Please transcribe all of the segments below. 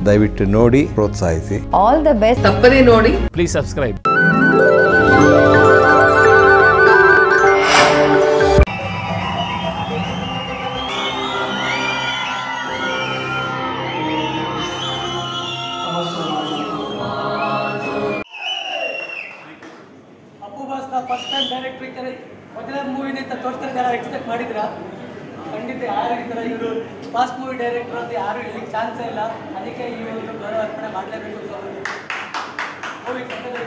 ದಯವಿಟ್ಟು ನೋಡಿ ಪ್ರೋತ್ಸಾಹಿಸಿ ಆಲ್ ದ ಬೆಸ್ಟ್ ತಪ್ಪದೇ ನೋಡಿ ಪ್ಲೀಸ್ ಸಬ್ಸ್ಕ್ರೈಬ್ ಅಪ್ಪು ಬಾಸ್ನ ಫಸ್ಟ್ ಟೈಮ್ ಡೈರೆಕ್ಟ್ರ್ ಇದ್ದಾರೆ ಮೊದಲನೇ ಮೂವಿನ ಅಂತ ತೋರಿಸ್ತಾರೆ ಜನ ಎಕ್ಸ್ಪೆಕ್ಟ್ ಮಾಡಿದ್ರಾ ಖಂಡಿತ ಯಾರು ಈ ಥರ ಇವರು ಫಾಸ್ಟ್ ಮೂವಿ ಡೈರೆಕ್ಟರ್ ಅಂತ ಯಾರು ಹೇಳಲಿಕ್ಕೆ ಚಾನ್ಸೇ ಇಲ್ಲ ಅದಕ್ಕೆ ಈ ಒಂದು ಗೌರವ ಅರ್ಪಣೆ ಮಾಡಲೇಬೇಕು ಅಂತ movie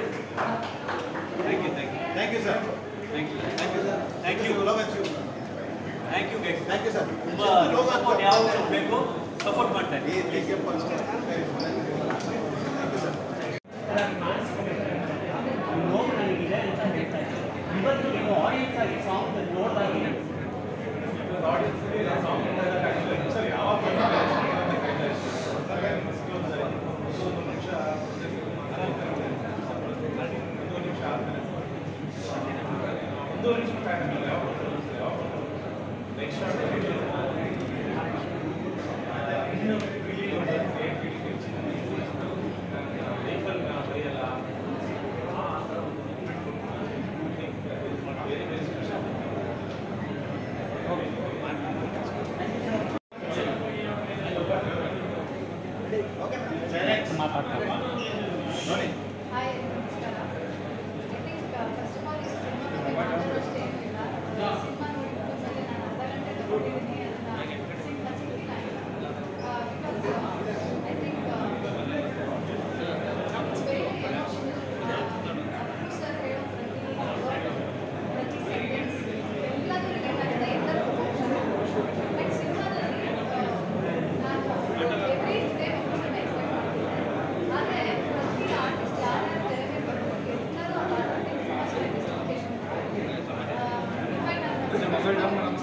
Thank you, sir. Thank you. Thank you, sir. Thank you. Love and you. Thank you, guys. Thank you, sir. ತುಂಬಾ ಸಪೋರ್ಟ್ ಯಾವಾಗ ಬೇಕು ಸಪೋರ್ಟ್ ಮಾಡ್ತಾ ಹಾಯ್ ನಮಸ್ಕಾರ I think first of all ಈ ಸಿನಿಮಾ ಬಗ್ಗೆ ಮಾತಾಡೋಷ್ಟು ಏನೂ ಇಲ್ಲ ಸಿನಿಮಾ ನೋಡಿದ ಮೇಲೆ ನಾನು ಅರ್ಧ ಗಂಟೆ ತಗೊಂಡಿದ್ದೀನಿ ಅಂತ ಸಿನಿಮಾ ಸಿಕ್ಕಿಲ್ಲ because I think it's very emotional Appu sir ಹೇಳೋ ಪ್ರತಿ ವರ್ಡ್ ಪ್ರತಿ ಸೆಂಟೆನ್ಸ್ ಎಲ್ಲದೂ ರಿಲೇಟ್ ಆಗಿದೆ ಎಲ್ಲರಿಗೂ ಹೋಗ್ತಾರೆ ಬಟ್ ಸಿನಿಮಾದಲ್ಲಿ ನಾನು ಎವ್ರಿ ಡೇ ಒಬ್ಬರನ್ನ ಎಕ್ಸ್ಪೆಕ್ಟ್ ಮಾಡ್ತಿದ್ದೆ ಆದರೆ ಪ್ರತಿ ಆರ್ಟಿಸ್ಟ್ ಯಾರ್ಯಾರು ತೆರೆ ಮೇಲೆ ಬರ್ಬೇಕು ಎಲ್ಲರೂ ಆ ಆರ್ಟಿಸ್ಟ್ ತುಂಬ ಸ್ಪೆಸಿಫಿಕೇಶನ್ ಇನ್ಫ್ಯಾಕ್ಟ್ ನಾನು